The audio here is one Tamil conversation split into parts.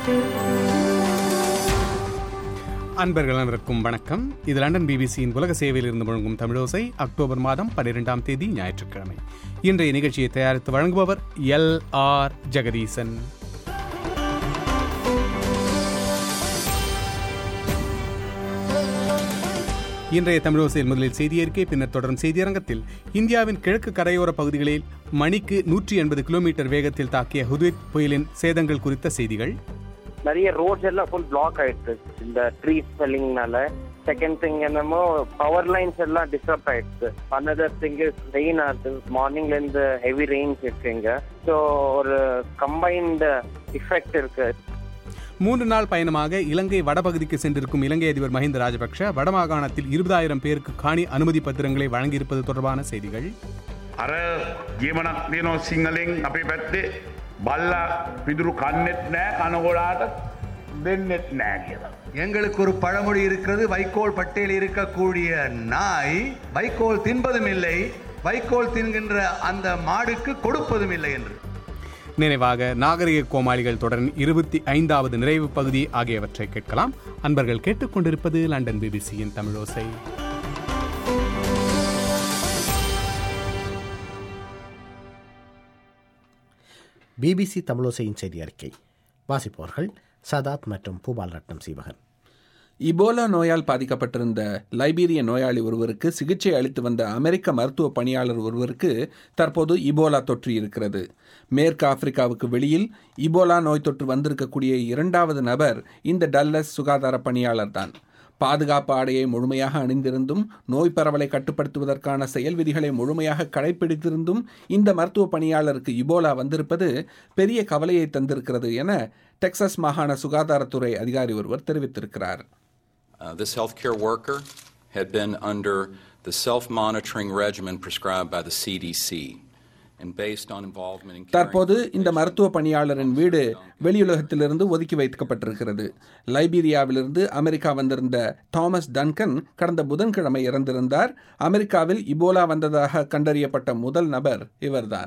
அன்பர்கள் அனைவருக்கும் வணக்கம் இது லண்டன் பிபிசியின் உலக சேவையில் இருந்து முழங்கும் தமிழோசை அக்டோபர் மாதம் பன்னிரெண்டாம் தேதி ஞாயிற்றுக்கிழமை இன்றைய நிகழ்ச்சியை தயாரித்து வழங்குபவர் எல் ஆர் ஜெகதீசன் இன்றைய தமிழோசையில் முதலில் செய்தி அறிக்கை பின்னர் தொடரும் செய்தியரங்கத்தில் இந்தியாவின் கிழக்கு கரையோர பகுதிகளில் மணிக்கு நூற்றி எண்பது கிலோமீட்டர் வேகத்தில் தாக்கிய ஹுதித் புயலின் சேதங்கள் குறித்த செய்திகள் நிறைய ரோட்ஸ் எல்லாம் ஃபுல் பிளாக் ஆயிடுச்சு இந்த ட்ரீ ஸ்பெல்லிங்னால செகண்ட் திங் என்னமோ பவர் லைன்ஸ் எல்லாம் டிஸ்டர்ப் ஆயிடுச்சு அனதர் திங் இஸ் ரெயின் ஆகுது மார்னிங்ல இருந்து ஹெவி ரெயின்ஸ் இருக்குங்க ஸோ ஒரு கம்பைன்டு இஃபெக்ட் இருக்கு மூன்று நாள் பயணமாக இலங்கை வடபகுதிக்கு சென்றிருக்கும் இலங்கை அதிபர் மஹிந்த ராஜபக்ஷ வடமாகாணத்தில் இருபதாயிரம் பேருக்கு காணி அனுமதி பத்திரங்களை வழங்கியிருப்பது தொடர்பான செய்திகள் අර ගේමනක් තියනෝ සිංහලෙන් අපි පැත්තේ බල්ලා පිදුරු කන්නෙත් නෑ කනගොඩාට දෙන්නෙත් නෑ කියලා. எங்களுக்கு ஒரு பழமொழி இருக்கிறது வைக்கோல் பட்டியல் இருக்கக்கூடிய நாய் வைக்கோல் தின்பதும் இல்லை வைக்கோல் தின்கின்ற அந்த மாடுக்கு கொடுப்பதும் இல்லை என்று நினைவாக நாகரிக கோமாளிகள் தொடரின் இருபத்தி ஐந்தாவது நிறைவு பகுதி ஆகியவற்றை கேட்கலாம் அன்பர்கள் கேட்டுக்கொண்டிருப்பது லண்டன் பிபிசியின் தமிழோசை பிபிசி தமிழோசையின் செய்தி அறிக்கை வாசிப்பவர்கள் சதாத் மற்றும் பூபால் ரட்னம் சீவகன் இபோலா நோயால் பாதிக்கப்பட்டிருந்த லைபீரிய நோயாளி ஒருவருக்கு சிகிச்சை அளித்து வந்த அமெரிக்க மருத்துவ பணியாளர் ஒருவருக்கு தற்போது இபோலா தொற்று இருக்கிறது மேற்கு ஆப்பிரிக்காவுக்கு வெளியில் இபோலா நோய் தொற்று வந்திருக்கக்கூடிய இரண்டாவது நபர் இந்த டல்லஸ் சுகாதார பணியாளர் தான் பாதுகாப்பு ஆடையை முழுமையாக அணிந்திருந்தும் நோய் பரவலை கட்டுப்படுத்துவதற்கான செயல் விதிகளை முழுமையாக கடைபிடித்திருந்தும் இந்த மருத்துவ பணியாளருக்கு இபோலா வந்திருப்பது பெரிய கவலையை தந்திருக்கிறது என டெக்சாஸ் மாகாண சுகாதாரத்துறை அதிகாரி ஒருவர் தெரிவித்திருக்கிறார் Uh, this healthcare worker had been under the self monitoring regimen prescribed by the CDC. And based on involvement in caring தற்போது இந்த மருத்துவ பணியாளரின் வீடு வெளியுலகத்திலிருந்து ஒதுக்கி வைக்கப்பட்டிருக்கிறது லைபீரியாவிலிருந்து அமெரிக்கா வந்திருந்த தாமஸ் டன்கன் கடந்த புதன்கிழமை இறந்திருந்தார் அமெரிக்காவில் இபோலா வந்ததாக கண்டறியப்பட்ட முதல் நபர் இவர்தான்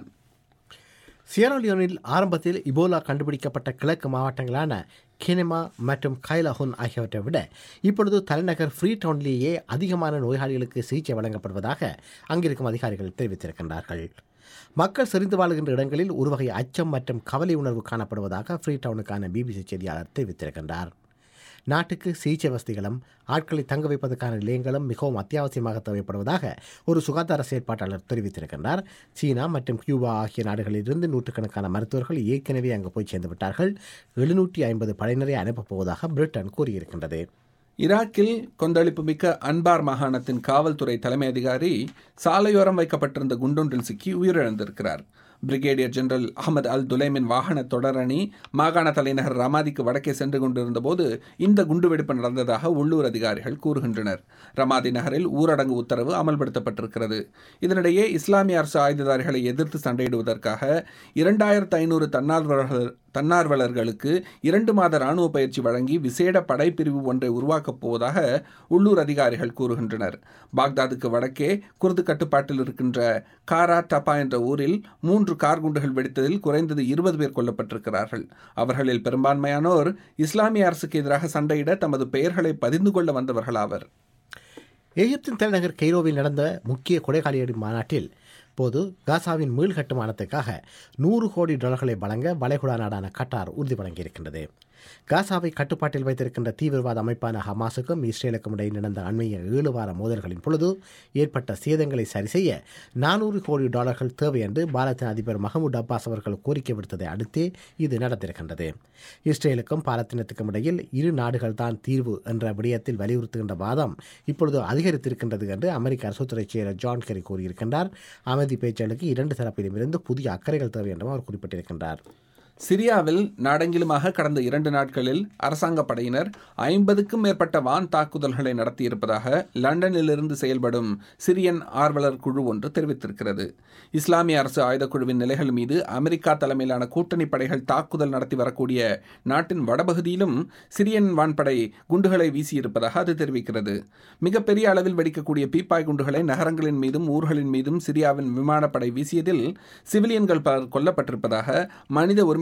சியரோலியோனில் ஆரம்பத்தில் இபோலா கண்டுபிடிக்கப்பட்ட கிழக்கு மாவட்டங்களான கினெமா மற்றும் கைலஹுன் ஆகியவற்றை விட இப்பொழுது தலைநகர் ஃப்ரீ டவுன்லேயே அதிகமான நோயாளிகளுக்கு சிகிச்சை வழங்கப்படுவதாக அங்கிருக்கும் அதிகாரிகள் தெரிவித்திருக்கின்றார்கள் மக்கள் செறிந்து வாழுகின்ற இடங்களில் ஒருவகை அச்சம் மற்றும் கவலை உணர்வு காணப்படுவதாக ஃப்ரீ டவுனுக்கான பிபிசி செய்தியாளர் தெரிவித்திருக்கின்றார் நாட்டுக்கு சிகிச்சை வசதிகளும் ஆட்களை தங்க வைப்பதற்கான நிலையங்களும் மிகவும் அத்தியாவசியமாக தேவைப்படுவதாக ஒரு சுகாதார செயற்பாட்டாளர் தெரிவித்திருக்கின்றார் சீனா மற்றும் கியூபா ஆகிய நாடுகளிலிருந்து நூற்றுக்கணக்கான மருத்துவர்கள் ஏற்கனவே அங்கு போய் சேர்ந்து விட்டார்கள் எழுநூற்றி ஐம்பது படையினரை அனுப்பப் போவதாக பிரிட்டன் கூறியிருக்கின்றது ஈராக்கில் கொந்தளிப்பு மிக்க அன்பார் மாகாணத்தின் காவல்துறை தலைமை அதிகாரி சாலையோரம் வைக்கப்பட்டிருந்த குண்டொன்றில் சிக்கி உயிரிழந்திருக்கிறார் பிரிகேடியர் ஜெனரல் அகமது அல் துலைமின் வாகன தொடரணி மாகாண தலைநகர் ரமாதிக்கு வடக்கே சென்று கொண்டிருந்த போது இந்த குண்டுவெடிப்பு நடந்ததாக உள்ளூர் அதிகாரிகள் கூறுகின்றனர் ரமாதி நகரில் ஊரடங்கு உத்தரவு அமல்படுத்தப்பட்டிருக்கிறது இதனிடையே இஸ்லாமிய அரசு ஆயுததாரிகளை எதிர்த்து சண்டையிடுவதற்காக இரண்டாயிரத்து ஐநூறு தன்னார்வலர்கள் தன்னார்வலர்களுக்கு இரண்டு மாத ராணுவ பயிற்சி வழங்கி விசேட படைப்பிரிவு ஒன்றை உருவாக்கப் போவதாக உள்ளூர் அதிகாரிகள் கூறுகின்றனர் பாக்தாதுக்கு வடக்கே குர்து கட்டுப்பாட்டில் இருக்கின்ற காரா டப்பா என்ற ஊரில் மூன்று கார் குண்டுகள் வெடித்ததில் குறைந்தது இருபது பேர் கொல்லப்பட்டிருக்கிறார்கள் அவர்களில் பெரும்பான்மையானோர் இஸ்லாமிய அரசுக்கு எதிராக சண்டையிட தமது பெயர்களை பதிந்து கொள்ள வந்தவர்களாவர் எகிப்தின் தலைநகர் கெய்ரோவில் நடந்த முக்கிய கொடைகாலியடி மாநாட்டில் போது காசாவின் மீள் கட்டுமானத்துக்காக நூறு கோடி டாலர்களை வழங்க வளைகுடா நாடான கட்டார் உறுதி வழங்கியிருக்கின்றது காசாவை கட்டுப்பாட்டில் வைத்திருக்கின்ற தீவிரவாத அமைப்பான ஹமாஸுக்கும் இஸ்ரேலுக்கும் இடையே நடந்த அண்மைய ஏழு வார மோதல்களின் பொழுது ஏற்பட்ட சேதங்களை சரி செய்ய நானூறு கோடி டாலர்கள் தேவை என்று பாலத்தின் அதிபர் மஹமூத் அப்பாஸ் அவர்கள் கோரிக்கை விடுத்ததை அடுத்தே இது நடந்திருக்கின்றது இஸ்ரேலுக்கும் பாலத்தினத்துக்கும் இடையில் இரு நாடுகள் தான் தீர்வு என்ற விடயத்தில் வலியுறுத்துகின்ற வாதம் இப்பொழுது அதிகரித்திருக்கின்றது என்று அமெரிக்க அரசுத்துறை செயலர் ஜான் கெரி கூறியிருக்கின்றார் அமைதி பேச்சுகளுக்கு இரண்டு தரப்பிலும் இருந்து புதிய அக்கறைகள் தேவை என்றும் அவர் குறிப்பிட்டிருக்கின்றார் சிரியாவில் நாடெங்கிலுமாக கடந்த இரண்டு நாட்களில் அரசாங்க படையினர் ஐம்பதுக்கும் மேற்பட்ட வான் தாக்குதல்களை நடத்தியிருப்பதாக லண்டனிலிருந்து செயல்படும் சிரியன் ஆர்வலர் குழு ஒன்று தெரிவித்திருக்கிறது இஸ்லாமிய அரசு ஆயுதக்குழுவின் நிலைகள் மீது அமெரிக்கா தலைமையிலான கூட்டணி படைகள் தாக்குதல் நடத்தி வரக்கூடிய நாட்டின் வடபகுதியிலும் சிரியன் வான்படை குண்டுகளை வீசியிருப்பதாக அது தெரிவிக்கிறது மிகப்பெரிய அளவில் வெடிக்கக்கூடிய பீப்பாய் குண்டுகளை நகரங்களின் மீதும் ஊர்களின் மீதும் சிரியாவின் விமானப்படை வீசியதில் சிவிலியன்கள் பலர் கொல்லப்பட்டிருப்பதாக மனித உரிமை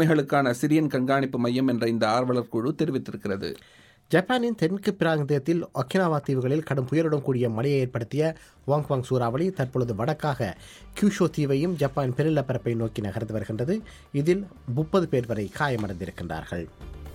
உரிமைகளுக்கான சிரியன் கண்காணிப்பு மையம் என்ற இந்த ஆர்வலர் குழு தெரிவித்திருக்கிறது ஜப்பானின் தெற்கு பிராந்தியத்தில் ஒக்கினாவா தீவுகளில் கடும் புயலுடன் கூடிய மழையை ஏற்படுத்திய வாங்வாங் சூறாவளி தற்பொழுது வடக்காக கியூஷோ தீவையும் ஜப்பான் பெருநிலப்பரப்பை நோக்கி நகர்ந்து வருகின்றது இதில் முப்பது பேர் வரை காயமடைந்திருக்கின்றார்கள்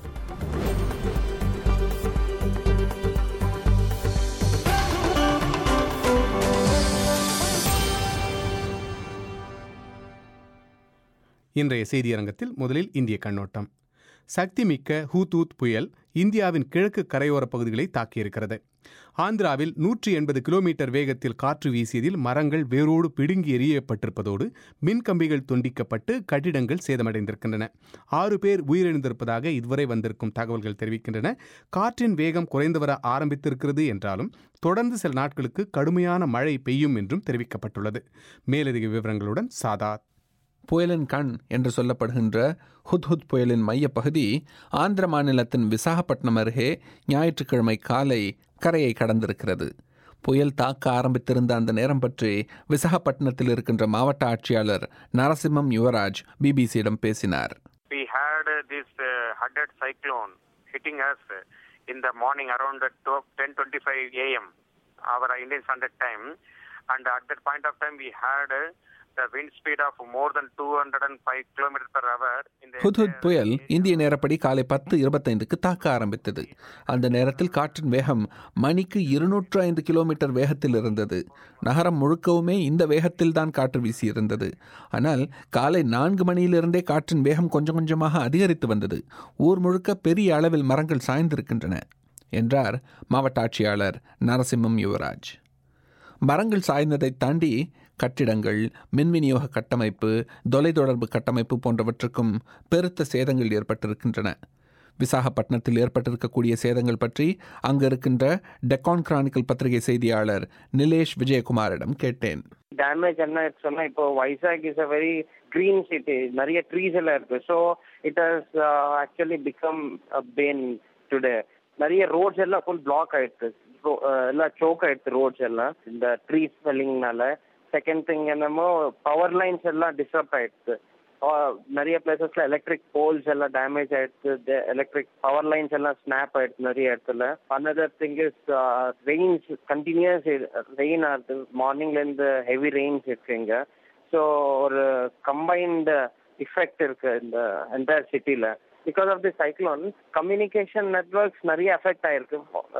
இன்றைய செய்தியரங்கத்தில் முதலில் இந்திய கண்ணோட்டம் சக்திமிக்க ஹூதூத் புயல் இந்தியாவின் கிழக்கு கரையோர பகுதிகளை தாக்கியிருக்கிறது ஆந்திராவில் நூற்றி எண்பது கிலோமீட்டர் வேகத்தில் காற்று வீசியதில் மரங்கள் வேரோடு பிடுங்கி எறியப்பட்டிருப்பதோடு மின் கம்பிகள் துண்டிக்கப்பட்டு கட்டிடங்கள் சேதமடைந்திருக்கின்றன ஆறு பேர் உயிரிழந்திருப்பதாக இதுவரை வந்திருக்கும் தகவல்கள் தெரிவிக்கின்றன காற்றின் வேகம் குறைந்து வர ஆரம்பித்திருக்கிறது என்றாலும் தொடர்ந்து சில நாட்களுக்கு கடுமையான மழை பெய்யும் என்றும் தெரிவிக்கப்பட்டுள்ளது மேலதிக விவரங்களுடன் சாதாத் புயலின் கண் என்று சொல்லப்படுகின்ற ஹுத்ஹுத் புயலின் மையப்பகுதி ஆந்திர மாநிலத்தின் விசாகப்பட்டினம் அருகே ஞாயிற்றுக்கிழமை காலை கரையை கடந்திருக்கிறது புயல் தாக்க ஆரம்பித்திருந்த அந்த நேரம் பற்றி விசாகப்பட்டினத்தில் இருக்கின்ற மாவட்ட ஆட்சியாளர் நரசிம்மம் யுவராஜ் பிபிசியிடம் பேசினார் we had uh, this uh, Hadad cyclone hitting us uh, in the morning around uh, 12, 10:25 a.m. our Indian Standard Time, and at that point of time we had uh, the wind speed of more than 205 kilometers per hour. In the Hudhud entire புயல் area. இந்திய நேரப்படி காலை பத்து இருபத்தைந்துக்கு தாக்க ஆரம்பித்தது அந்த நேரத்தில் காற்றின் வேகம் மணிக்கு இருநூற்று ஐந்து கிலோமீட்டர் வேகத்தில் இருந்தது நகரம் முழுக்கவுமே இந்த வேகத்தில் தான் காற்று வீசியிருந்தது ஆனால் காலை நான்கு மணியிலிருந்தே காற்றின் வேகம் கொஞ்சம் கொஞ்சமாக அதிகரித்து வந்தது ஊர் முழுக்க பெரிய அளவில் மரங்கள் சாய்ந்திருக்கின்றன என்றார் மாவட்ட ஆட்சியாளர் நரசிம்மம் யுவராஜ் மரங்கள் சாய்ந்ததை தாண்டி கட்டிடங்கள் மின் விநியோக கட்டமைப்பு தொலைத்தொடர்பு கட்டமைப்பு போன்றவற்றுக்கும் பெருத்த சேதங்கள் ஏற்பட்டிருக்கின்றன விசாகப்பட்டினத்தில் ஏற்பட்டிருக்கக்கூடிய சேதங்கள் பற்றி அங்கு இருக்கின்ற டெக்கான் கிரானிக்கல் பத்திரிகை செய்தியாளர் நிலேஷ் விஜயகுமாரிடம் கேட்டேன் டேமேஜ் என்ன சொன்னா இப்போ Vizag is a very green city நிறைய ட்ரீஸ் எல்லாம் இருக்கு so it has actually become pain today நிறைய ரோட்ஸ் எல்லாம் ஃபுல் பிளாக் ஆயிடுச்சு So, uh, எல்லாம் சோக் ஆயிடுச்சு ரோட்ஸ் எல்லாம் இந்த ட்ரீ ஸ்மெல்லிங்னால செகண்ட் திங் என்னமோ பவர் லைன்ஸ் எல்லாம் டிஸ்டர்ப் ஆயிடுச்சு Uh, நிறைய பிளேசஸ்ல எலக்ட்ரிக் போல்ஸ் எல்லாம் டேமேஜ் ஆயிடுச்சு எலக்ட்ரிக் பவர் லைன்ஸ் எல்லாம் ஸ்னாப் ஆயிடுச்சு நிறைய இடத்துல another thing is rains continues rain ஆகுது மார்னிங்ல இருந்து ஹெவி ரெயின்ஸ் இருக்கு இங்க ஸோ ஒரு கம்பைன்டு இஃபெக்ட் இருக்கு இந்த என்டையர் சிட்டில because of the cyclone communication networks நிறைய அஃபெக்ட் ஆயிருக்கு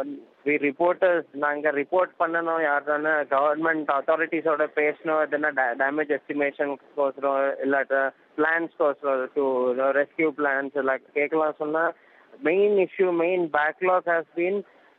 வி ரிப்போர்ட்டர்ஸ் நாங்க ரிப்போர்ட் பண்ணணும் யாருன்னு கவர்மெண்ட் அத்தாரிட்டிஸோட பேசணும் எதுனா டேமேஜ் எஸ்டிமேஷன்ஸ்க்கோசரம் இல்லாட்ட பிளான்ஸ்க்கோசரம் டு ரெஸ்கியூ பிளான்ஸ் எல்லாம் கேட்கலாம் சொன்னா main issue main backlog has been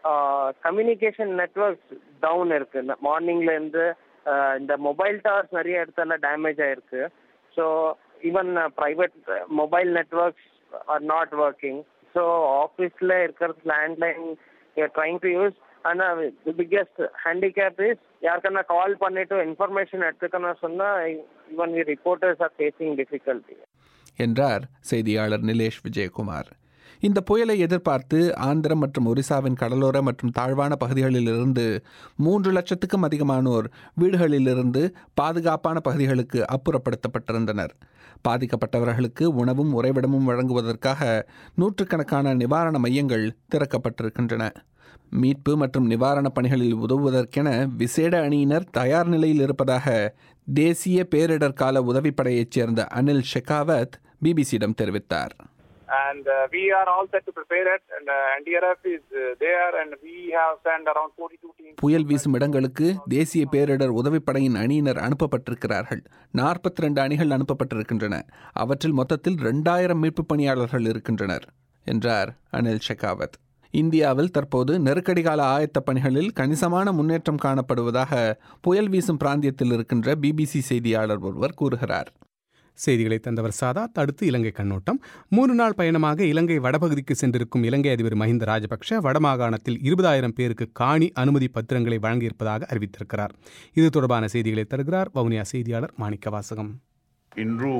communication networks down இருக்கு மார்னிங்ல இருந்து uh, இந்த மொபைல் டவர்ஸ் நிறைய இடத்துல டேமேஜ் ஆயிருக்கு so even private mobile networks are not working so ஆஃபீஸில் இருக்கிறது லேண்ட்லைன் ட்ரைங் டு யூஸ் ஆனால் தி பிக்கெஸ்ட் ஹேண்டிகேப் இஸ் யாருக்கన్నా கால் பண்ணிட்டு இன்ஃபர்மேஷன் எடுத்துக்கணும் சொன்னால் even we reporters are facing difficulty என்றார் செய்தியாளர் நிலேஷ் விஜயகுமார் இந்த புயலை எதிர்பார்த்து ஆந்திரம் மற்றும் ஒரிசாவின் கடலோர மற்றும் தாழ்வான பகுதிகளிலிருந்து மூன்று லட்சத்துக்கும் அதிகமானோர் வீடுகளிலிருந்து பாதுகாப்பான பகுதிகளுக்கு அப்புறப்படுத்தப்பட்டிருந்தனர் பாதிக்கப்பட்டவர்களுக்கு உணவும் உறைவிடமும் வழங்குவதற்காக நூற்றுக்கணக்கான நிவாரண மையங்கள் திறக்கப்பட்டிருக்கின்றன மீட்பு மற்றும் நிவாரணப் பணிகளில் உதவுவதற்கென விசேட அணியினர் தயார் நிலையில் இருப்பதாக தேசிய பேரிடர் கால உதவிப்படையைச் சேர்ந்த அனில் ஷெகாவத் பிபிசியிடம் தெரிவித்தார் and uh, we are all set to prepare it and uh, NDRF is uh, there and we have sent around 42 teams புயல் வீசும் இடங்களுக்கு தேசிய பேரிடர் உதவிப்படையின் அணியினர் அனுப்பப்பட்டிருக்கிறார்கள் நாற்பத்தி ரெண்டு அணிகள் அனுப்பப்பட்டிருக்கின்றன அவற்றில் மொத்தத்தில் ரெண்டாயிரம் மீட்புப் பணியாளர்கள் இருக்கின்றனர் என்றார் அனில் ஷெகாவத் இந்தியாவில் தற்போது நெருக்கடி கால ஆயத்த பணிகளில் கணிசமான முன்னேற்றம் காணப்படுவதாக புயல் வீசும் பிராந்தியத்தில் இருக்கின்ற பிபிசி செய்தியாளர் ஒருவர் கூறுகிறார் செய்திகளை தந்தவர் சாதா தடுத்து இலங்கை கண்ணோட்டம் மூன்று நாள் பயணமாக இலங்கை வடபகுதிக்கு சென்றிருக்கும் இலங்கை அதிபர் மஹிந்த ராஜபக்ஷ வடமாகாணத்தில் இருபதாயிரம் பேருக்கு காணி அனுமதி பத்திரங்களை வழங்கியிருப்பதாக அறிவித்திருக்கிறார் இது தொடர்பான செய்திகளை தருகிறார் வவுனியா செய்தியாளர் மாணிக்க வாசகம் இன்று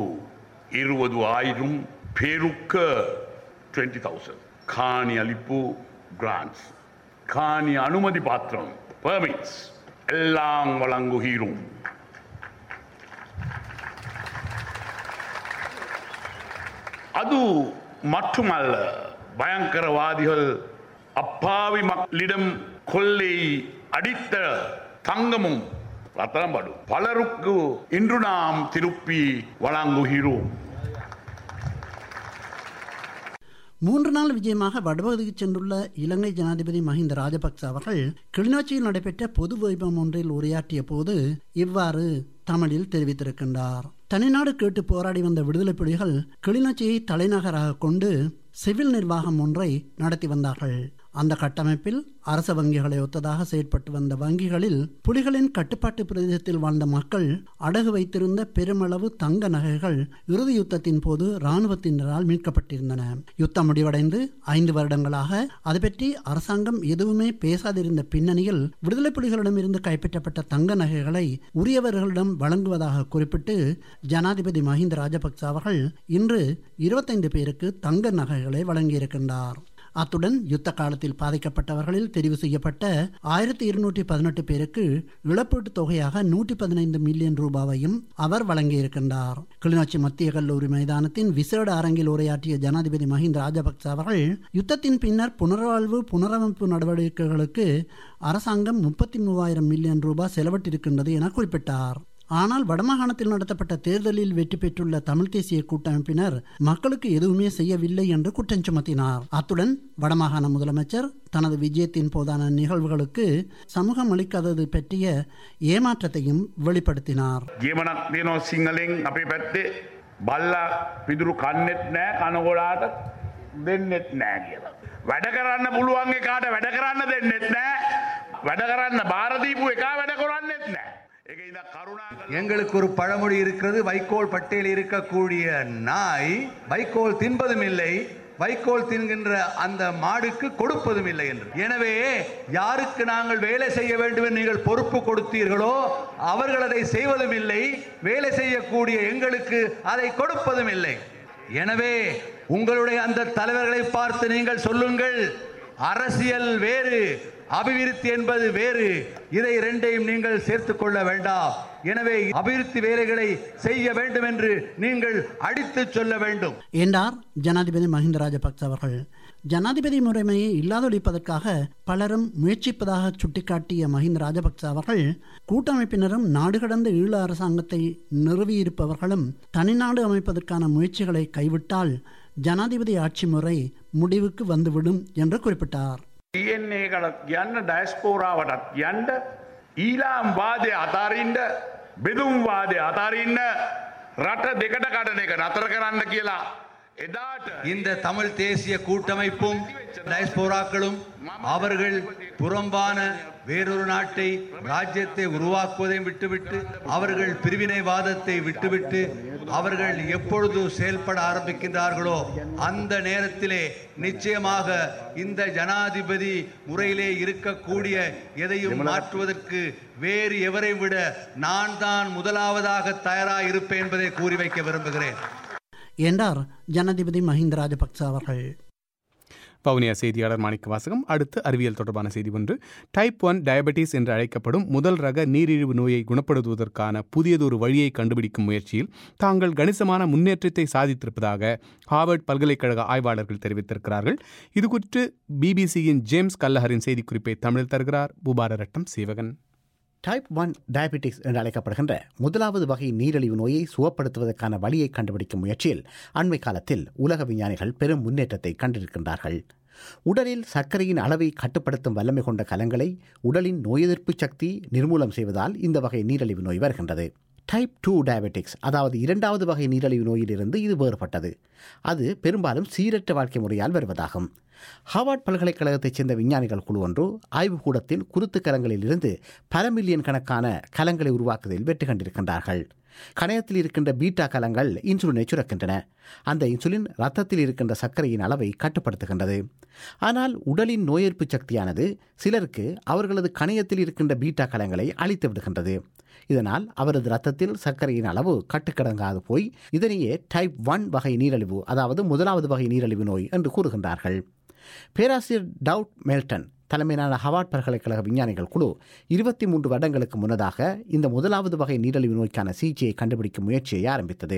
இருபது ஆயிரம் பேருக்க டுவெண்ட்டி தௌசண்ட் காணி அளிப்பு கிராண்ட்ஸ் காணி அனுமதி பாத்திரம் பெர்மிட்ஸ் எல்லாம் வழங்குகிறோம் அது மட்டுமல்ல பயங்கரவாதிகள் அப்பாவி மக்களிடம் கொள்ளை அடித்த தங்கமும் ரத்தனப்படும் பலருக்கு இன்று நாம் திருப்பி வழங்குகிறோம் மூன்று நாள் விஜயமாக வடபகுதிக்கு சென்றுள்ள இலங்கை ஜனாதிபதி மஹிந்த ராஜபக்ச அவர்கள் கிளிநொச்சியில் நடைபெற்ற பொது வைபவம் ஒன்றில் உரையாற்றிய போது இவ்வாறு தமிழில் தெரிவித்திருக்கின்றார் தனிநாடு கேட்டு போராடி வந்த விடுதலை புலிகள் கிளிநொச்சியை தலைநகராக கொண்டு சிவில் நிர்வாகம் ஒன்றை நடத்தி வந்தார்கள் அந்த கட்டமைப்பில் அரச வங்கிகளை ஒத்ததாக செயற்பட்டு வந்த வங்கிகளில் புலிகளின் கட்டுப்பாட்டு பிரதேசத்தில் வாழ்ந்த மக்கள் அடகு வைத்திருந்த பெருமளவு தங்க நகைகள் இறுதி யுத்தத்தின் போது இராணுவத்தினரால் மீட்கப்பட்டிருந்தன யுத்தம் முடிவடைந்து ஐந்து வருடங்களாக அது பற்றி அரசாங்கம் எதுவுமே பேசாதிருந்த பின்னணியில் விடுதலை புலிகளிடமிருந்து கைப்பற்றப்பட்ட தங்க நகைகளை உரியவர்களிடம் வழங்குவதாக குறிப்பிட்டு ஜனாதிபதி மஹிந்த ராஜபக்ச அவர்கள் இன்று இருபத்தைந்து பேருக்கு தங்க நகைகளை வழங்கியிருக்கின்றார் அத்துடன் யுத்த காலத்தில் பாதிக்கப்பட்டவர்களில் தெரிவு செய்யப்பட்ட ஆயிரத்தி இருநூற்றி பதினெட்டு பேருக்கு இழப்பீட்டுத் தொகையாக நூற்றி பதினைந்து மில்லியன் ரூபாவையும் அவர் வழங்கியிருக்கின்றார் கிளிநொச்சி மத்திய கல்லூரி மைதானத்தின் விசேட அரங்கில் உரையாற்றிய ஜனாதிபதி மஹிந்த ராஜபக்ச அவர்கள் யுத்தத்தின் பின்னர் புனர்வாழ்வு புனரமைப்பு நடவடிக்கைகளுக்கு அரசாங்கம் முப்பத்தி மூவாயிரம் மில்லியன் ரூபாய் செலவிட்டிருக்கின்றது என குறிப்பிட்டார் ஆனால் வடமாகாணத்தில் நடத்தப்பட்ட தேர்தலில் வெற்றி பெற்றுள்ள தமிழ் தேசிய கூட்டமைப்பினர் மக்களுக்கு எதுவுமே செய்யவில்லை என்று குற்றம் சுமத்தினார் அத்துடன் வடமாகாண முதலமைச்சர் தனது விஜயத்தின் போதான நிகழ்வுகளுக்கு சமூகம் அளிக்காதது பற்றிய ஏமாற்றத்தையும் வெளிப்படுத்தினார் ගේමනක් තියනෝ සිංහලෙන් අපේ පැත්තේ බල්ලා පිදුරු කන්නෙත් නෑ කනගොඩාට දෙන්නෙත් නෑ කියලා. වැඩ කරන්න පුළුවන් එකාට වැඩ කරන්න දෙන්නෙත් නෑ වැඩ කරන්න භාරදීපු එකා වැඩ කරන්නෙත් නෑ. එක ඉද කරුණා කළ எங்களுக்கு ஒரு பழமொழி இருக்கிறது வைக்கோல் பட்டையில் இருக்கக்கூடிய நாய் வைக்கோல் தின்பதும் இல்லை வைக்கோல் தின்கின்ற அந்த மாடுக்கு கொடுப்பதும் இல்லை என்று எனவே யாருக்கு நாங்கள் வேலை செய்ய வேண்டும் என்று நீங்கள் பொறுப்பு கொடுத்தீர்களோ அவர்கள் அதை செய்வதும் இல்லை வேலை செய்யக்கூடிய எங்களுக்கு அதை கொடுப்பதும் இல்லை எனவே உங்களுடைய அந்த தலைவர்களை பார்த்து நீங்கள் சொல்லுங்கள் அரசியல் வேறு அபிவிருத்தி என்பது வேறு இதை இரண்டையும் நீங்கள் சேர்த்துக் கொள்ள வேண்டாம் எனவே அபிவிருத்தி வேலைகளை செய்ய வேண்டும் என்று நீங்கள் அடித்துச் சொல்ல வேண்டும் என்றார் ஜனாதிபதி மஹிந்த ராஜபக்ச அவர்கள் ஜனாதிபதி முறைமையை இல்லாதொழிப்பதற்காக பலரும் முயற்சிப்பதாக சுட்டிக்காட்டிய மஹிந்த ராஜபக்ச அவர்கள் கூட்டமைப்பினரும் நாடு கடந்த ஈழ அரசாங்கத்தை நிறுவியிருப்பவர்களும் தனிநாடு அமைப்பதற்கான முயற்சிகளை கைவிட்டால் ஜனாதிபதி ஆட்சி முறை முடிவுக்கு வந்துவிடும் என்று குறிப்பிட்டார் තියෙන්නේ කලත් කියන්න ඩයිස්පෝරාවටත් යන්ඩ ඊලාම් වාදය අතාරින්ඩ බෙදුම් වාදය අතාරින්න රට දෙකට කටන එක නතර කරන්න කියලා එදාට இந்த தமிழ் தேசிய கூட்டமைப்பும் டயஸ்போராக்களும் அவர்கள் புறம்பான வேறொரு நாட்டை ராஜ்யத்தை உருவாக்குவதை விட்டுவிட்டு அவர்கள் பிரிவினைவாதத்தை விட்டுவிட்டு அவர்கள் எப்பொழுது செயல்பட ஆரம்பிக்கின்றார்களோ அந்த நேரத்திலே நிச்சயமாக இந்த ஜனாதிபதி முறையிலே இருக்கக்கூடிய எதையும் மாற்றுவதற்கு வேறு எவரை விட நான் தான் முதலாவதாக தயாராக இருப்பேன் என்பதை கூறி வைக்க விரும்புகிறேன் என்றார் ஜனாதிபதி மஹிந்த ராஜபக்ச அவர்கள் வவுனியா செய்தியாளர் மாணிக்க வாசகம் அடுத்து அறிவியல் தொடர்பான செய்தி ஒன்று டைப் ஒன் டயபெட்டிஸ் என்று அழைக்கப்படும் முதல் ரக நீரிழிவு நோயை குணப்படுத்துவதற்கான புதியதொரு வழியை கண்டுபிடிக்கும் முயற்சியில் தாங்கள் கணிசமான முன்னேற்றத்தை சாதித்திருப்பதாக ஹார்வர்ட் பல்கலைக்கழக ஆய்வாளர்கள் தெரிவித்திருக்கிறார்கள் இது குறித்து பிபிசியின் ஜேம்ஸ் கல்லஹரின் செய்திக்குறிப்பை தமிழில் தருகிறார் பூபாரரட்டம் சீவகன் டைப் ஒன் டயபெட்டிக்ஸ் என்று அழைக்கப்படுகின்ற முதலாவது வகை நீரிழிவு நோயை சுகப்படுத்துவதற்கான வழியை கண்டுபிடிக்கும் முயற்சியில் அண்மை காலத்தில் உலக விஞ்ஞானிகள் பெரும் முன்னேற்றத்தை கண்டிருக்கின்றார்கள் உடலில் சர்க்கரையின் அளவை கட்டுப்படுத்தும் வல்லமை கொண்ட கலங்களை உடலின் நோய் எதிர்ப்பு சக்தி நிர்மூலம் செய்வதால் இந்த வகை நீரிழிவு நோய் வருகின்றது டைப் டூ டயபெட்டிக்ஸ் அதாவது இரண்டாவது வகை நீரிழிவு நோயிலிருந்து இது வேறுபட்டது அது பெரும்பாலும் சீரற்ற வாழ்க்கை முறையால் வருவதாகும் ஹார்வர்ட் பல்கலைக்கழகத்தைச் சேர்ந்த விஞ்ஞானிகள் குழு ஒன்று ஆய்வுக்கூடத்தில் குருத்து கலங்களிலிருந்து பல மில்லியன் கணக்கான கலங்களை உருவாக்குவதில் வெற்றி கண்டிருக்கின்றார்கள் கணையத்தில் இருக்கின்ற பீட்டா கலங்கள் இன்சுலினை சுரக்கின்றன அந்த இன்சுலின் ரத்தத்தில் இருக்கின்ற சர்க்கரையின் அளவை கட்டுப்படுத்துகின்றது ஆனால் உடலின் நோய் எதிர்ப்பு சக்தியானது சிலருக்கு அவர்களது கணையத்தில் இருக்கின்ற பீட்டா கலங்களை அழித்து விடுகின்றது இதனால் அவரது ரத்தத்தில் சர்க்கரையின் அளவு கட்டுக்கடங்காது போய் இதனையே டைப் ஒன் வகை நீரிழிவு அதாவது முதலாவது வகை நீரிழிவு நோய் என்று கூறுகின்றார்கள் பேராசிரியர் டவுட் மெல்டன் தலைமையிலான ஹவார்ட் பல்கலைக்கழக விஞ்ஞானிகள் குழு இருபத்தி மூன்று வருடங்களுக்கு முன்னதாக இந்த முதலாவது வகை நீரிழிவு நோய்க்கான சிகிச்சையை கண்டுபிடிக்கும் முயற்சியை ஆரம்பித்தது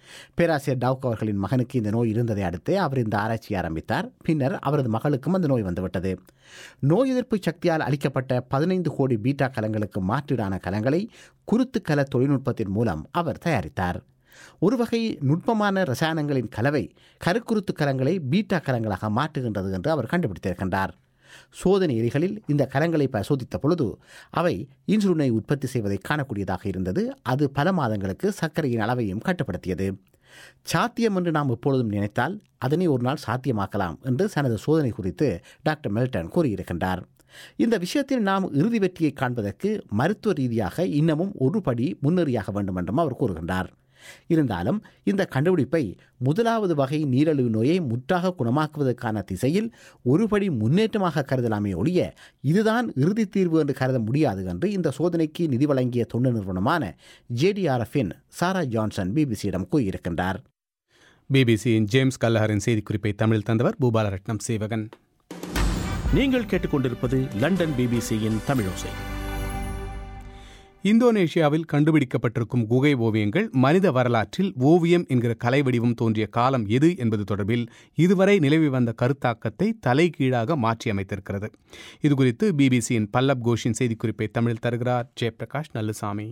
பேராசிரியர் டவுக் அவர்களின் மகனுக்கு இந்த நோய் இருந்ததை அடுத்து அவர் இந்த ஆராய்ச்சியை ஆரம்பித்தார் பின்னர் அவரது மகளுக்கும் அந்த நோய் வந்துவிட்டது நோய் எதிர்ப்பு சக்தியால் அளிக்கப்பட்ட பதினைந்து கோடி பீட்டா கலங்களுக்கு மாற்றீடான கலங்களை குருத்துக்கல தொழில்நுட்பத்தின் மூலம் அவர் தயாரித்தார் ஒரு வகை நுட்பமான ரசாயனங்களின் கலவை கருக்குருத்து கலங்களை பீட்டா கலங்களாக மாற்றுகின்றது என்று அவர் கண்டுபிடித்திருக்கின்றார் சோதனை எலிகளில் இந்த கலங்களை பரிசோதித்த பொழுது அவை இன்சுலினை உற்பத்தி செய்வதை காணக்கூடியதாக இருந்தது அது பல மாதங்களுக்கு சர்க்கரையின் அளவையும் கட்டுப்படுத்தியது சாத்தியம் என்று நாம் எப்பொழுதும் நினைத்தால் அதனை ஒரு நாள் சாத்தியமாக்கலாம் என்று தனது சோதனை குறித்து டாக்டர் மெல்டன் கூறியிருக்கின்றார் இந்த விஷயத்தில் நாம் இறுதி வெற்றியை காண்பதற்கு மருத்துவ ரீதியாக இன்னமும் ஒரு படி முன்னேறியாக வேண்டும் என்றும் அவர் கூறுகின்றார் இருந்தாலும் இந்த கண்டுபிடிப்பை முதலாவது வகை நீரிழிவு நோயை முற்றாக குணமாக்குவதற்கான திசையில் ஒருபடி முன்னேற்றமாக கருதலாமே ஒழிய இதுதான் இறுதி தீர்வு என்று கருத முடியாது என்று இந்த சோதனைக்கு நிதி வழங்கிய தொண்டு நிறுவனமான ஜேடிஆர்எஃபின் சாரா ஜான்சன் பிபிசியிடம் கூறியிருக்கின்றார் பிபிசியின் ஜேம்ஸ் கல்லஹரின் செய்திக்குறிப்பை தமிழில் தந்தவர் பூபாலரட்னம் சேவகன் நீங்கள் கேட்டுக்கொண்டிருப்பது லண்டன் பிபிசியின் தமிழோசை இந்தோனேஷியாவில் கண்டுபிடிக்கப்பட்டிருக்கும் குகை ஓவியங்கள் மனித வரலாற்றில் ஓவியம் என்கிற கலை வடிவம் தோன்றிய காலம் எது என்பது தொடர்பில் இதுவரை நிலவி வந்த கருத்தாக்கத்தை தலைகீழாக மாற்றியமைத்திருக்கிறது இதுகுறித்து பிபிசியின் பல்லப் கோஷின் செய்திக்குறிப்பை தமிழில் தருகிறார் ஜெயபிரகாஷ் நல்லுசாமி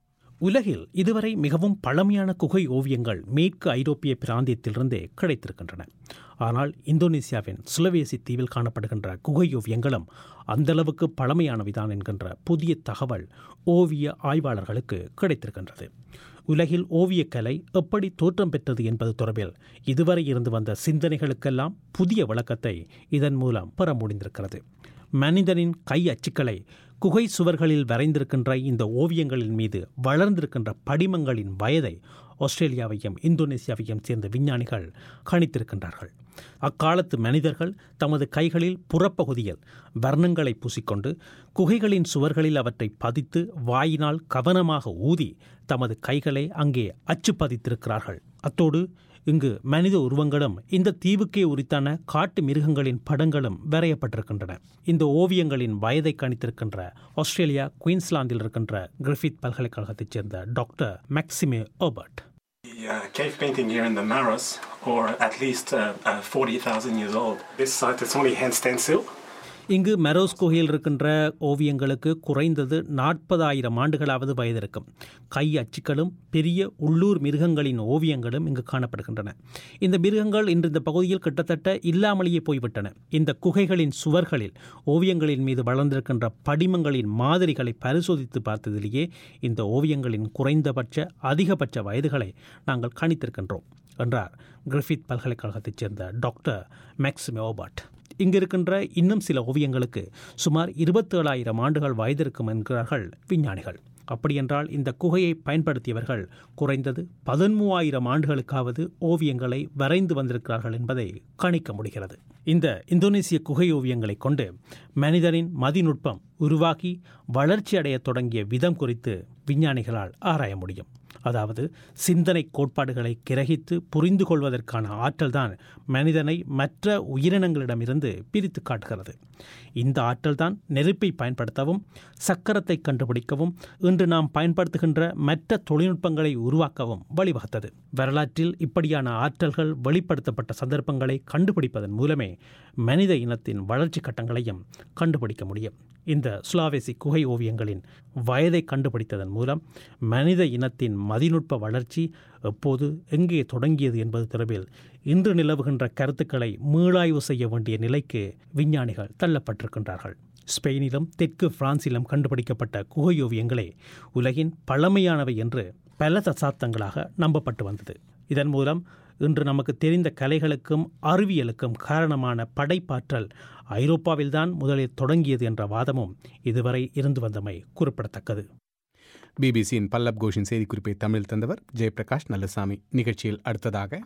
உலகில் இதுவரை மிகவும் பழமையான குகை ஓவியங்கள் மேற்கு ஐரோப்பிய பிராந்தியத்திலிருந்தே கிடைத்திருக்கின்றன ஆனால் இந்தோனேசியாவின் சுலவேசி தீவில் காணப்படுகின்ற குகை ஓவியங்களும் அந்தளவுக்கு பழமையானவைதான் என்கின்ற புதிய தகவல் ஓவிய ஆய்வாளர்களுக்கு கிடைத்திருக்கின்றது உலகில் ஓவியக்கலை எப்படி தோற்றம் பெற்றது என்பது தொடர்பில் இதுவரை இருந்து வந்த சிந்தனைகளுக்கெல்லாம் புதிய விளக்கத்தை இதன் மூலம் பெற முடிந்திருக்கிறது மனிதனின் கை அச்சுக்களை குகை சுவர்களில் வரைந்திருக்கின்ற இந்த ஓவியங்களின் மீது வளர்ந்திருக்கின்ற படிமங்களின் வயதை ஆஸ்திரேலியாவையும் இந்தோனேசியாவையும் சேர்ந்த விஞ்ஞானிகள் கணித்திருக்கின்றார்கள் அக்காலத்து மனிதர்கள் தமது கைகளில் புறப்பகுதியில் வர்ணங்களை பூசிக்கொண்டு குகைகளின் சுவர்களில் அவற்றை பதித்து வாயினால் கவனமாக ஊதி தமது கைகளை அங்கே அச்சு பதித்திருக்கிறார்கள் அத்தோடு இங்கு மனித உருவங்களும் இந்த தீவுக்கே உரித்தான காட்டு மிருகங்களின் படங்களும் வரையப்பட்டிருக்கின்றன இந்த ஓவியங்களின் வயதை கணித்திருக்கின்ற ஆஸ்திரேலியா குயின்ஸ்லாந்தில் இருக்கின்ற கிரிஃபித் பல்கலைக்கழகத்தைச் சேர்ந்த doctor Maxime Aubert The uh, cave painting here in the Maros, or at least uh, uh, 40,000 years old. This site is only hand stencil. இங்கு மெரோஸ் குகையில் இருக்கின்ற ஓவியங்களுக்கு குறைந்தது நாற்பதாயிரம் ஆண்டுகளாவது வயது இருக்கும் கை அச்சுக்களும் பெரிய உள்ளூர் மிருகங்களின் ஓவியங்களும் இங்கு காணப்படுகின்றன இந்த மிருகங்கள் இன்று இந்த பகுதியில் கிட்டத்தட்ட இல்லாமலேயே போய்விட்டன இந்த குகைகளின் சுவர்களில் ஓவியங்களின் மீது வளர்ந்திருக்கின்ற படிமங்களின் மாதிரிகளை பரிசோதித்து பார்த்ததிலேயே இந்த ஓவியங்களின் குறைந்தபட்ச அதிகபட்ச வயதுகளை நாங்கள் கணித்திருக்கின்றோம் என்றார் கிரிஃபித் பல்கலைக்கழகத்தைச் சேர்ந்த டாக்டர் மேக்சிமே ஓபாட் இங்கு இருக்கின்ற இன்னும் சில ஓவியங்களுக்கு சுமார் இருபத்தேழாயிரம் ஆண்டுகள் வயதிருக்கும் என்கிறார்கள் விஞ்ஞானிகள் அப்படியென்றால் இந்த குகையை பயன்படுத்தியவர்கள் குறைந்தது பதிமூவாயிரம் ஆண்டுகளுக்காவது ஓவியங்களை வரைந்து வந்திருக்கிறார்கள் என்பதை கணிக்க முடிகிறது இந்த இந்தோனேசிய குகை ஓவியங்களை கொண்டு மனிதனின் மதிநுட்பம் உருவாக்கி வளர்ச்சி அடைய தொடங்கிய விதம் குறித்து விஞ்ஞானிகளால் ஆராய முடியும் அதாவது சிந்தனை கோட்பாடுகளை கிரகித்து புரிந்து கொள்வதற்கான ஆற்றல்தான் மனிதனை மற்ற உயிரினங்களிடமிருந்து பிரித்து காட்டுகிறது இந்த ஆற்றல்தான் நெருப்பை பயன்படுத்தவும் சக்கரத்தை கண்டுபிடிக்கவும் இன்று நாம் பயன்படுத்துகின்ற மற்ற தொழில்நுட்பங்களை உருவாக்கவும் வழிவகுத்தது வரலாற்றில் இப்படியான ஆற்றல்கள் வெளிப்படுத்தப்பட்ட சந்தர்ப்பங்களை கண்டுபிடிப்பதன் மூலமே மனித இனத்தின் வளர்ச்சி கட்டங்களையும் கண்டுபிடிக்க முடியும் இந்த சுலாவேசி குகை ஓவியங்களின் வயதை கண்டுபிடித்ததன் மூலம் மனித இனத்தின் மதிநுட்ப வளர்ச்சி எப்போது எங்கே தொடங்கியது என்பது தொடர்பில் இன்று நிலவுகின்ற கருத்துக்களை மீளாய்வு செய்ய வேண்டிய நிலைக்கு விஞ்ஞானிகள் தள்ளப்பட்டிருக்கின்றார்கள் ஸ்பெயினிலும் தெற்கு பிரான்சிலும் கண்டுபிடிக்கப்பட்ட குகை ஓவியங்களே உலகின் பழமையானவை என்று பல தசாப்தங்களாக நம்பப்பட்டு வந்தது இதன் மூலம் இன்று நமக்கு தெரிந்த கலைகளுக்கும் அறிவியலுக்கும் காரணமான படைப்பாற்றல் ஐரோப்பாவில்தான் முதலில் தொடங்கியது என்ற வாதமும் இதுவரை இருந்து வந்தமை குறிப்பிடத்தக்கது பிபிசியின் பல்லப் கோஷின் செய்திக்குறிப்பை தமிழில் தந்தவர் ஜெயபிரகாஷ் நல்லசாமி நிகழ்ச்சியில் அடுத்ததாக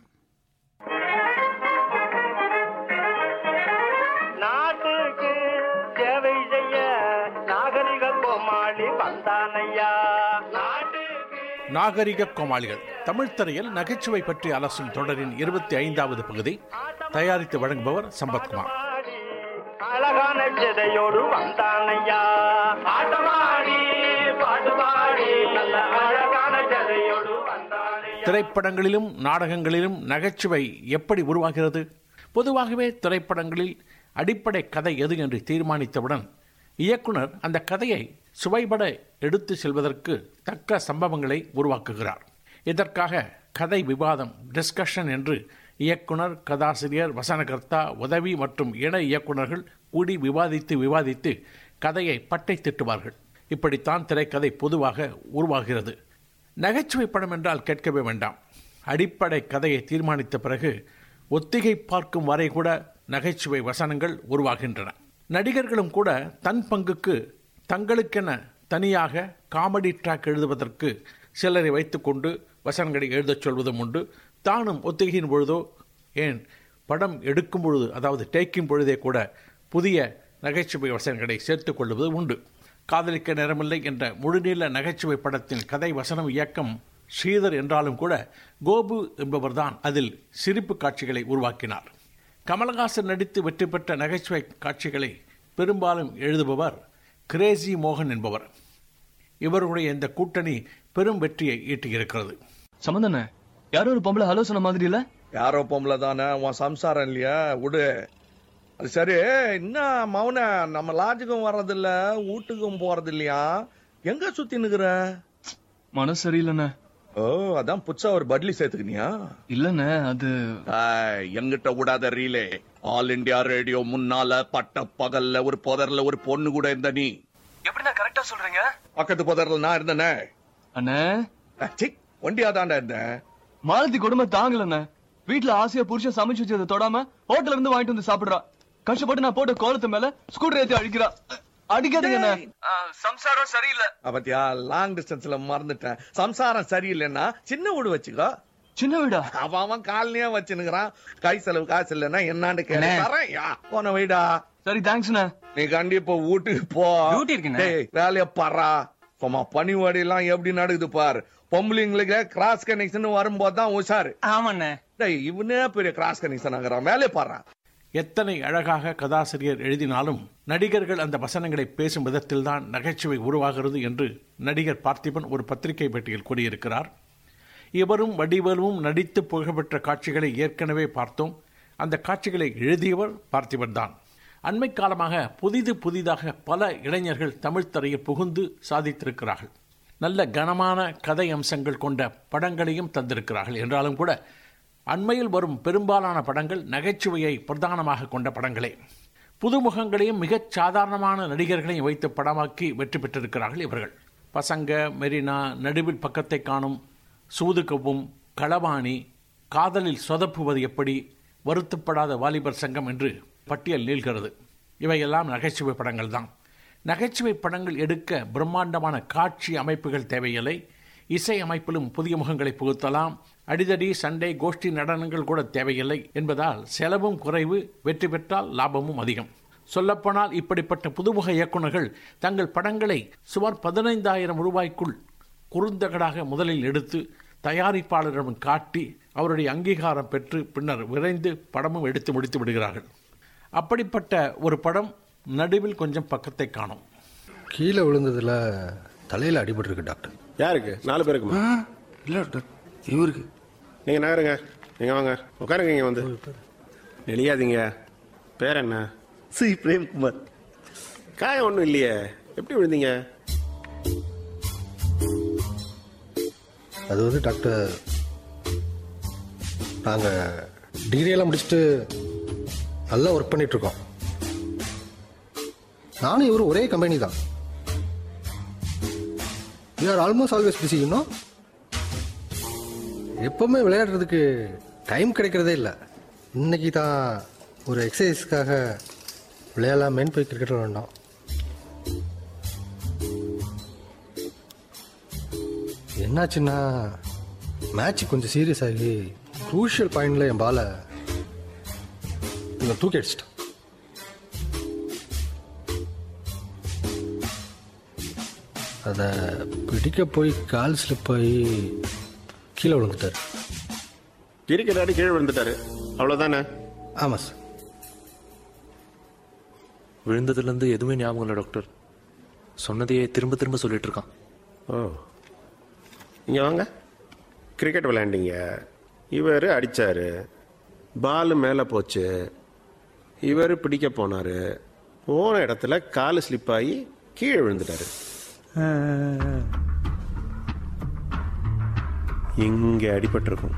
நாட்டுக்கு சேவை செய்ய நாகரிக கோமாளி வந்தானையா நாகரிக கோமாளிகள் தமிழ் திரையில் நகைச்சுவை பற்றி அலசும் தொடரின் இருபத்தி ஐந்தாவது பகுதி தயாரித்து வழங்குபவர் சம்பத்குமார் அழகான சிதையோடு வந்தானையா ஆட்டமாடி பாட்டு பாடி நல்ல அழகான சிதையோடு வந்தானையா திரைப்படங்களிலும் நாடகங்களிலும் நகைச்சுவை எப்படி உருவாகிறது பொதுவாகவே திரைப்படங்களில் அடிப்படை கதை எது என்று தீர்மானித்தவுடன் இயக்குனர் அந்த கதையை சுவைபட எடுத்து செல்வதற்கு தக்க சம்பவங்களை உருவாக்குகிறார் இதற்காக கதை விவாதம் டிஸ்கஷன் என்று இயக்குனர் கதாசிரியர் வசனகர்த்தா உதவி மற்றும் இணை இயக்குனர்கள் கூடி விவாதித்து விவாதித்து கதையை பட்டை திட்டுவார்கள் இப்படித்தான் திரைக்கதை பொதுவாக உருவாகிறது நகைச்சுவை படம் என்றால் கேட்கவே வேண்டாம் அடிப்படை கதையை தீர்மானித்த பிறகு ஒத்திகை பார்க்கும் வரை கூட நகைச்சுவை வசனங்கள் உருவாகின்றன நடிகர்களும் கூட தன் பங்குக்கு தங்களுக்கென தனியாக காமெடி ட்ராக் எழுதுவதற்கு சிலரை வைத்துக்கொண்டு வசனங்களை எழுதச் சொல்வதும் உண்டு தானும் ஒத்திகையின் பொழுதோ ஏன் படம் எடுக்கும் பொழுது அதாவது டேக்கிங் பொழுதே கூட புதிய நகைச்சுவை வசனங்களை சேர்த்துக் கொள்வது உண்டு காதலிக்க நேரமில்லை என்ற முழுநீள நகைச்சுவை படத்தின் கதை வசனம் இயக்கம் ஸ்ரீதர் என்றாலும் கூட கோபு என்பவர்தான் அதில் சிரிப்பு காட்சிகளை உருவாக்கினார் கமலஹாசன் நடித்து வெற்றி பெற்ற நகைச்சுவை காட்சிகளை பெரும்பாலும் எழுதுபவர் கிரேசி மோகன் என்பவர் இவருடைய இந்த கூட்டணி பெரும் வெற்றியை ஈட்டியிருக்கிறது சம்பந்தண்ண யாரோ ஒரு பொம்பளை ஹலோ சொன்ன மாதிரி இல்ல யாரோ பொம்பளை தானே உன் சம்சாரம் இல்லையா விடு அது சரி என்ன மௌன நம்ம லாட்ஜுக்கும் வர்றதில்ல வீட்டுக்கும் போறது இல்லையா எங்க சுத்தி நிக்கிற மனசு சரியில்லைண்ணே ஓ அதான் புதுசா ஒரு பட்லி சேர்த்துக்கினியா இல்லண்ணே அது எங்கிட்ட விடாத ரீலே ஆல் இந்தியா ரேடியோ முன்னால பட்ட பகல்ல ஒரு புதர்ல ஒரு பொண்ணு கூட இருந்த நீ எப்படிண்ணா கரெக்டா சொல்றீங்க பக்கத்து புதர்ல நான் இருந்தனே அண்ணே ஒண்டியா தாண்டா இருந்தேன் மாலத்தி கொடுமை தாங்கலண்ணே வீட்டுல ஆசையா புருஷன் சமைச்சு வச்சதை தொடாம ஹோட்டல்ல இருந்து வாங்கிட்டு வந்து சாப்பிடுறா கஷ்டப்பட்டு நான் போட்ட கோலத்து மேல ஸ்கூட்டர் ஏத்தி அடிக்கிறா அடிக்காதீங்க அண்ணே சம்சாரம் சரியில்லை பத்தியா லாங் டிஸ்டன்ஸ்ல மறந்துட்டேன் சம்சாரம் சரியில்லைன்னா சின்ன வீடு வச்சுக்கோ சின்ன வீடா அவன் அவன் காலனியா வச்சுனுக்குறான் கை செலவு காசு இல்லைன்னா என்னான்னு கேளு அண்ணே. தரேன் யா போன வைடா சரி தேங்க்ஸ்ண்ணே நீ கண்டிப்பா வீட்டுக்கு போ Duty இருக்குண்ணே. டேய், வேலைய பாரா சும்மா பனிவாடி எல்லாம் எப்படி நடக்குது பாரு பொம்பளைங்களுக்கு கிராஸ் கனெக்ஷன் வரும்போது தான் உஷாரு ஆமாண்ணே டேய் இவனே பெரிய கிராஸ் கனெக்ஷன் ஆகுறான் வேலைய பாரு எத்தனை அழகாக கதாசிரியர் எழுதினாலும் நடிகர்கள் அந்த வசனங்களை பேசும் விதத்தில்தான் நகைச்சுவை உருவாகிறது என்று நடிகர் பார்த்திபன் ஒரு பத்திரிகை பேட்டியில் கூறியிருக்கிறார் இவரும் வடிவேலுவும் நடித்து புகழ்பெற்ற காட்சிகளை ஏற்கனவே பார்த்தோம் அந்த காட்சிகளை எழுதியவர் பார்த்திபன் தான் அண்மை காலமாக புதிது புதிதாக பல இளைஞர்கள் தமிழ் திரையில் புகுந்து சாதித்திருக்கிறார்கள் நல்ல கனமான கதை அம்சங்கள் கொண்ட படங்களையும் தந்திருக்கிறார்கள் என்றாலும் கூட அண்மையில் வரும் பெரும்பாலான படங்கள் நகைச்சுவையை பிரதானமாக கொண்ட படங்களே புதுமுகங்களையும் மிகச் சாதாரணமான நடிகர்களையும் வைத்து படமாக்கி வெற்றி பெற்றிருக்கிறார்கள் இவர்கள் பசங்க மெரினா நடுவில் பக்கத்தை காணும் சூதுகவும் களவாணி காதலில் சொதப்புவது எப்படி வருத்தப்படாத வாலிபர் சங்கம் என்று பட்டியல் நீள்கிறது இவையெல்லாம் நகைச்சுவை படங்கள் தான் நகைச்சுவை படங்கள் எடுக்க பிரம்மாண்டமான காட்சி அமைப்புகள் தேவையில்லை இசை அமைப்பிலும் புதிய முகங்களை புகுத்தலாம் அடிதடி சண்டை கோஷ்டி நடனங்கள் கூட தேவையில்லை என்பதால் செலவும் குறைவு வெற்றி பெற்றால் லாபமும் அதிகம் சொல்லப்போனால் இப்படிப்பட்ட புதுமுக இயக்குனர்கள் தங்கள் படங்களை சுமார் பதினைந்தாயிரம் ரூபாய்க்குள் குறுந்தகடாக முதலில் எடுத்து தயாரிப்பாளரிடம் காட்டி அவருடைய அங்கீகாரம் பெற்று பின்னர் விரைந்து படமும் எடுத்து முடித்து விடுகிறார்கள் அப்படிப்பட்ட ஒரு படம் நடுவில் கொஞ்சம் பக்கத்தை காணும் கீழே விழுந்ததுல தலையில அடிபட்டிருக்கு டாக்டர் யாருக்கு நாலு பேருக்குமா இல்ல டாக்டர் இவருக்கு நீங்க நகருங்க நீங்க வாங்க உட்காருங்க இங்க வந்து நெளியாதீங்க பேர் என்ன சி பிரேம்குமார் காயம் ஒன்றும் இல்லையே எப்படி விழுந்தீங்க அது வந்து டாக்டர் நாங்க டிகிரி எல்லாம் முடிச்சுட்டு நல்லா ஒர்க் பண்ணிட்டு இருக்கோம் நானும் இவரும் ஒரே கம்பெனி தான் we are almost always busy இன்னும் எப்பவுமே விளையாடுறதுக்கு டைம் கிடைக்கிறதே இல்லை இன்னைக்கு தான் ஒரு எக்ஸசைஸ்க்காக விளையாடலாமேன்னு போய் கிரிக்கெட் விளையாண்டோம் என்னாச்சுன்னா மேட்ச் கொஞ்சம் சீரியஸ் ஆகி க்ரூஷியல் பாயிண்ட்ல என் பாலை இவன் தூக்கி அடிச்சிட்டான் அதை பிடிக்க போய் கால் ஸ்லிப் ஆகி கீழே விழுந்துட்டார் கிரிக்கெட் ஆடி கீழே விழுந்துட்டாரு அவ்வளவுதானே ஆமாம் சார் விழுந்ததுலேருந்து எதுவுமே ஞாபகம் இல்லை டாக்டர் சொன்னதையே திரும்ப திரும்ப சொல்லிட்டு இருக்கான் ஓ இங்க வாங்க கிரிக்கெட் விளையாண்டீங்க இவர் அடிச்சாரு பால் மேலே போச்சு இவர் பிடிக்க போனாரு போன இடத்துல காலு ஸ்லிப் ஆகி கீழே விழுந்துட்டாரு இங்க அடிபட்டிருக்கும்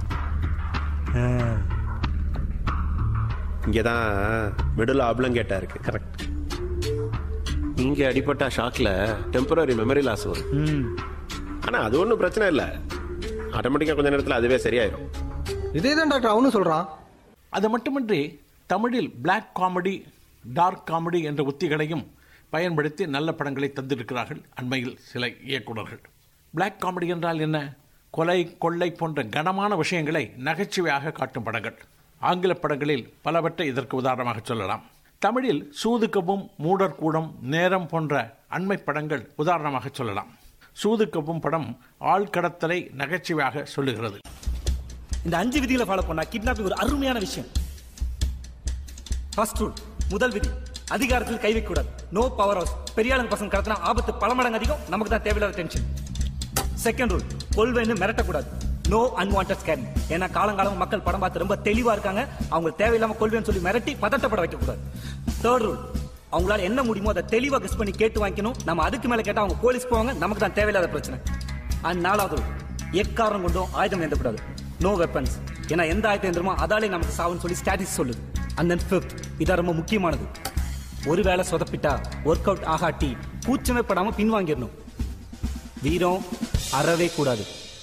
இங்கே தான் மிடில் ஆப்ளங்கேட்டா இருக்கு கரெக்ட் இங்க அடிபட்ட ஷாக்ல டெம்பரரி மெமரி லாஸ் வரும் ஆனா அது ஒன்றும் பிரச்சனை இல்லை ஆட்டோமேட்டிக்காக கொஞ்ச நேரத்தில் அதுவே சரியாயிரும் இதே தான் டாக்டர் அவனும் சொல்றான் அது மட்டுமின்றி தமிழில் பிளாக் காமெடி டார்க் காமெடி என்ற உத்திகளையும் பயன்படுத்தி நல்ல படங்களை தந்திருக்கிறார்கள் அண்மையில் சில இயக்குனர்கள் பிளாக் காமெடி என்றால் என்ன கொலை கொள்ளை போன்ற கனமான விஷயங்களை நகைச்சுவையாக காட்டும் படங்கள் ஆங்கில படங்களில் பலவற்றை இதற்கு உதாரணமாக சொல்லலாம் தமிழில் சூதுக்கவும் மூடர்கூடம் நேரம் போன்ற அண்மை படங்கள் உதாரணமாக சொல்லலாம் சூதுக்கவும் படம் ஆழ்கடத்தலை நகைச்சுவையாக சொல்லுகிறது இந்த அஞ்சு விதிகளை ஃபாலோ பண்ணா கிட்னாப்பிங் ஒரு அருமையான விஷயம் ஃபர்ஸ்ட் ரூல் முதல் விதி அதிகாரத்தில் கை வைக்க கூடாது நோ பவர் ஹவுஸ் பெரியாளுங்க பசங்க கடத்தினா ஆபத்து பல மடங்கு அதிகம் நமக்கு தான் தேவையில்லாத டென்ஷன் செகண்ட் ரூல் கொள்வேன்னு மிரட்டக்கூடாது நோ அன்வான்ட் ஸ்கேரிங் ஏன்னா காலங்காலம் மக்கள் படம் பார்த்து ரொம்ப தெளிவா இருக்காங்க அவங்க தேவையில்லாம கொள்வேன்னு சொல்லி மிரட்டி பதட்டப்பட வைக்க கூடாது தேர்ட் ரூல் அவங்களால என்ன முடியுமோ அதை தெளிவா கெஸ் பண்ணி கேட்டு வாங்கிக்கணும் நம்ம அதுக்கு மேல கேட்டா அவங்க போலீஸ் போவாங்க நமக்கு தான் தேவையில்லாத பிரச்சனை அண்ட் நாலாவது ரூல் எக்காரணம் கொண்டும் ஆயுதம் ஏந்தக்கூடாது நோ வெப்பன்ஸ் ஏன்னா எந்த ஆயுதம் ஏந்திரமோ அதாலே நமக்கு சாவுன்னு சொல்லி ஸ்டாட்டிஸ் சொல்லுது அண்ட் தென் ஃபிஃப்த் இதான் ரொம்ப முக்கியமானது ஒருவேளை சொதப்பிட்டா ஒர்க் அவுட் ஆகாட்டி கூச்சமே படாம பின்வாங்கிடணும் வீரம் அறவே கூடாது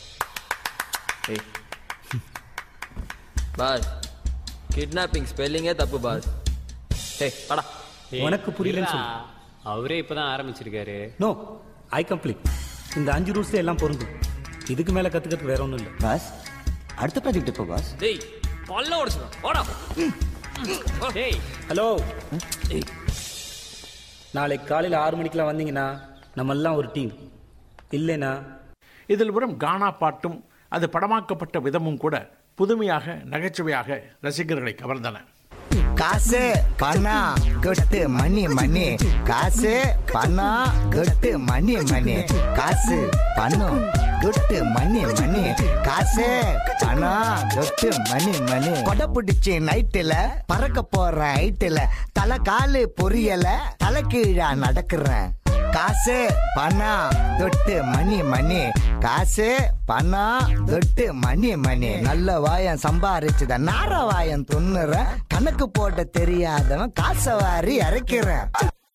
பாஸ் கிட்னாப்பிங் ஸ்பெல்லிங்கே தப்பு பாஸ் டேய் படா உனக்கு புரியலன்னு சொல்லு அவரே இப்பதான் ஆரம்பிச்சிருக்காரு நோ ஐ கம்ப்ளீட் இந்த அஞ்சு ரூல்ஸ் எல்லாம் பொருந்தும் இதுக்கு மேல கத்துக்கிறதுக்கு வேற ஒண்ணும் இல்ல பாஸ் அடுத்த ப்ராஜெக்ட் எப்போ பாஸ் டேய் பல்ல உடைச்சிடும் வாடா டேய் ஹலோ நாளைக்கு காலையில் ஆறு மணிக்கெல்லாம் வந்தீங்கன்னா நம்ம எல்லாம் ஒரு டீம் இல்லைனா இதில் வரும் கானா பாட்டும் அது படமாக்கப்பட்ட விதமும் கூட புதுமையாக நகைச்சுவையாக ரசிகர்களை கவர்ந்தன காசு பணம் கொட்டு மணி மணி காசு பணம் கொட்டு மணி மணி காசு பணம் கொட்டு மணி மணி காசு பணம் கொட்டு மணி மணி கொடை பிடிச்சி நைட்டுல பறக்க போற ஹைட்டுல தலை காலு பொரியல தலை கீழா நடக்கிறேன் காசு பணம் தொட்டு மணி மணி காசு பணம் தொட்டு மணி மணி நல்ல வாயம் சம்பாரிச்சுத நார வாயம் துண்ணுறேன் கணக்கு போட தெரியாதவன் காசை வாரி இறக்கிறேன்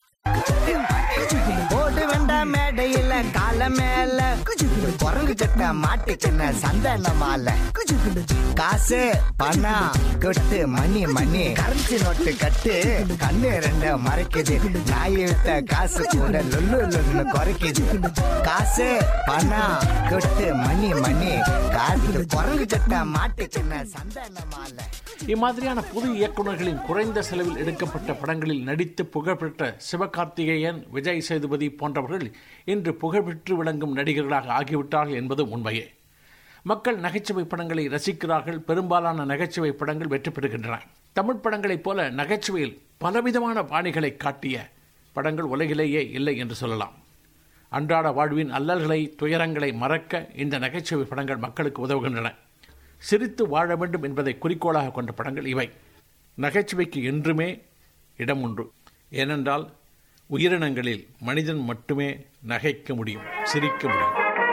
போட்டு வேண்டாம் மேடையில கால மேல குரங்கு சட்ட மாட்டுச்சுன்ன சந்தன மாலை காசு பணம் கொட்டு மணி மணி கரன்சி நோட்டு கட்டு கண்ணு ரெண்ட மறைக்குது நாய் வித்த காசு கூட லொல்லு லொல்லு குறைக்குது காசு பணம் கொட்டு மணி மணி காசு குரங்கு சட்ட மாட்டுச்சுன்ன சந்தன மாலை இம்மாதிரியான புது இயக்குநர்களின் குறைந்த செலவில் எடுக்கப்பட்ட படங்களில் நடித்து புகழ்பெற்ற சிவகார்த்திகேயன் விஜய் சேதுபதி போன்றவர்கள் இன்று புகழ்பெற்று விளங்கும் நடிகர்களாக ஆகிவிட்டார்கள் என்பதும் உண்மையே மக்கள் நகைச்சுவை படங்களை ரசிக்கிறார்கள் பெரும்பாலான நகைச்சுவை படங்கள் வெற்றி பெறுகின்றன தமிழ் படங்களைப் போல நகைச்சுவையில் பலவிதமான பாணிகளை காட்டிய படங்கள் உலகிலேயே இல்லை என்று சொல்லலாம் அன்றாட வாழ்வின் அல்லல்களை துயரங்களை மறக்க இந்த நகைச்சுவை படங்கள் மக்களுக்கு உதவுகின்றன சிரித்து வாழ வேண்டும் என்பதை குறிக்கோளாக கொண்ட படங்கள் இவை நகைச்சுவைக்கு என்றுமே இடம் உண்டு ஏனென்றால் உயிரினங்களில் மனிதன் மட்டுமே நகைக்க முடியும் சிரிக்க முடியும்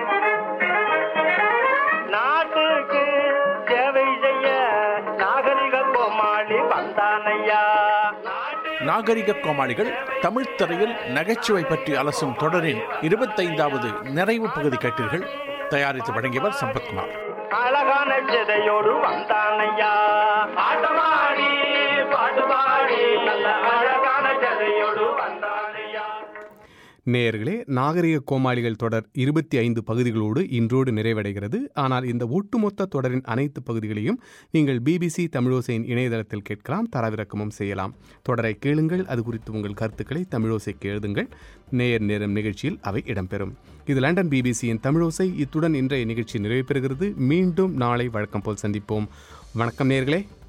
நாட்டுக்கு சேவை செய்ய நாகரிக கோமாளி வந்தானையா நாகரிக கோமாளிகள் தமிழ் திரையில் நகைச்சுவை பற்றி அலசும் தொடரின் இருபத்தைந்தாவது நிறைவு பகுதி கேட்டீர்கள் தயாரித்து வழங்கியவர் சம்பத்குமார் அழகான ஜதையோடு வந்தானையா ஆட்டமாடி பாட்டுபாடி நல்ல அழகான ஜதையோடு வந்தானையா நேயர்களே நாகரிக கோமாளிகள் தொடர் இருபத்தி ஐந்து பகுதிகளோடு இன்றோடு நிறைவடைகிறது ஆனால் இந்த ஒட்டுமொத்த தொடரின் அனைத்து பகுதிகளையும் நீங்கள் பிபிசி தமிழோசையின் இணையதளத்தில் கேட்கலாம் தரவிறக்கமும் செய்யலாம் தொடரை கேளுங்கள் அது குறித்து உங்கள் கருத்துக்களை தமிழோசைக்கு எழுதுங்கள் நேயர் நேரம் நிகழ்ச்சியில் அவை இடம்பெறும் இது லண்டன் பிபிசியின் தமிழோசை இத்துடன் இன்றைய நிகழ்ச்சி நிறைவு பெறுகிறது மீண்டும் நாளை வழக்கம் போல் சந்திப்போம் வணக்கம் நேயர்களே